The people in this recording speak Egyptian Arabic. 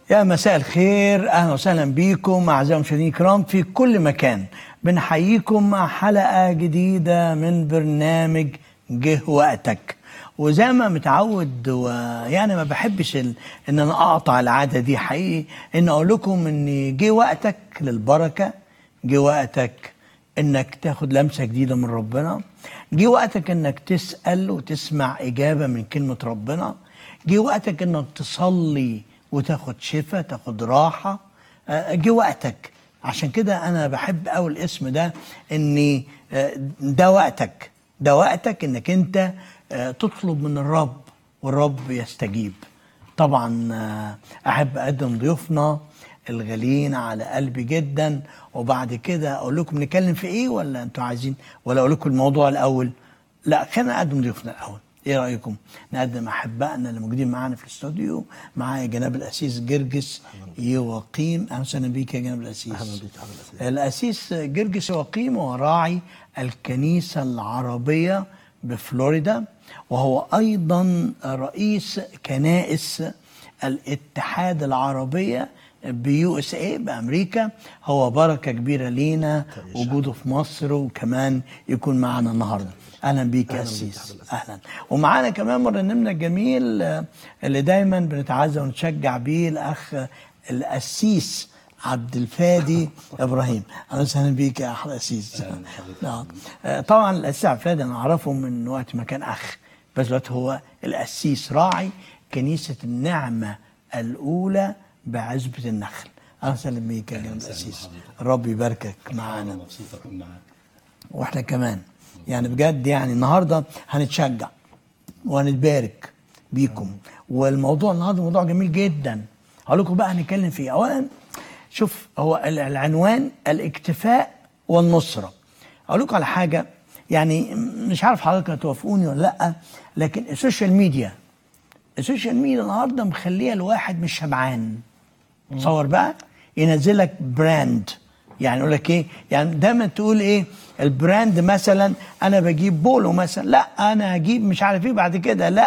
يا مساء الخير اهلا وسهلا بيكم اعزائي المشاهدين الكرام في كل مكان بنحييكم مع حلقه جديده من برنامج جه وقتك وزي ما متعود ويعني ما بحبش ال... ان انا اقطع العاده دي حقيقي ان اقول لكم ان جه وقتك للبركه جه وقتك انك تاخد لمسه جديده من ربنا جه وقتك انك تسال وتسمع اجابه من كلمه ربنا جه وقتك انك تصلي وتاخد شفاء تاخد راحه آه، جه وقتك عشان كده انا بحب قوي الاسم ده اني آه، ده وقتك ده وقتك انك انت آه، تطلب من الرب والرب يستجيب طبعا آه، احب اقدم ضيوفنا الغاليين على قلبي جدا وبعد كده اقول لكم نتكلم في ايه ولا انتوا عايزين ولا اقول لكم الموضوع الاول لا خلينا نقدم ضيوفنا الاول ايه رايكم نقدم احبائنا اللي موجودين معانا في الاستوديو معايا جناب الاسيس جرجس يوقيم اهلا وسهلا بيك يا جناب الاسيس أهلا بيك يا حضرتك الأسيس. الاسيس جرجس يوقيم هو راعي الكنيسه العربيه بفلوريدا وهو ايضا رئيس كنائس الاتحاد العربيه بيو اس اي بامريكا هو بركه كبيره لينا وجوده في مصر وكمان يكون معنا النهارده اهلا بيك يا أهلاً بيك اسيس يا حضرتك. اهلا ومعانا كمان مرنمنا الجميل آه، اللي دايما بنتعزى ونشجع بيه الاخ القسيس عبد الفادي ابراهيم اهلا وسهلا بيك يا احلى قسيس نعم آه، طبعا القسيس عبد الفادي انا اعرفه من وقت ما كان اخ بس دلوقتي هو القسيس راعي كنيسه النعمه الاولى بعزبه النخل اهلا وسهلا بيك يا جناب القسيس الرب يباركك معانا أنا مبسوط أكون معاك واحنا كمان يعني بجد يعني النهارده هنتشجع وهنتبارك بيكم والموضوع النهارده موضوع جميل جدا هقول لكم بقى هنتكلم فيه اولا شوف هو ال- العنوان الاكتفاء والنصره اقول لكم على حاجه يعني مش عارف حضرتك هتوافقوني ولا لا لكن السوشيال ميديا السوشيال ميديا النهارده مخليه الواحد مش شبعان تصور بقى ينزلك براند يعني يقول لك ايه يعني دايما تقول ايه البراند مثلا انا بجيب بولو مثلا لا انا هجيب مش عارف ايه بعد كده لا